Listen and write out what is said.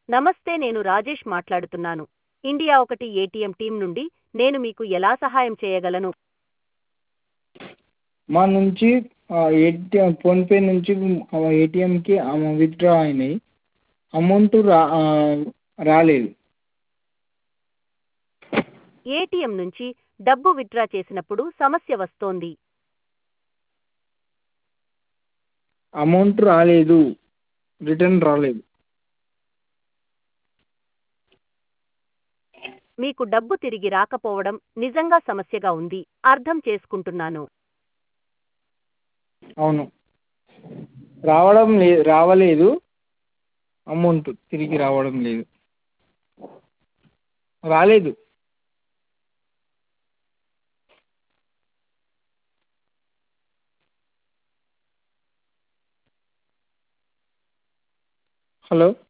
నమస్తే నేను రాజేష్ మాట్లాడుతున్నాను ఇండియా ఒకటి ఏటీఎం టీం నుండి నేను మీకు ఎలా సహాయం చేయగలను మా నుంచి ఏటీఎం ఫోన్పే నుంచి ఏటీఎంకి విత్డ్రా అయినాయి అమౌంట్ రా రాలేదు ఏటీఎం నుంచి డబ్బు విత్డ్రా చేసినప్పుడు సమస్య వస్తోంది అమౌంట్ రాలేదు రిటర్న్ రాలేదు మీకు డబ్బు తిరిగి రాకపోవడం నిజంగా సమస్యగా ఉంది అర్థం చేసుకుంటున్నాను అవును రావడం లే రావలేదు అమౌంట్ తిరిగి రావడం లేదు రాలేదు హలో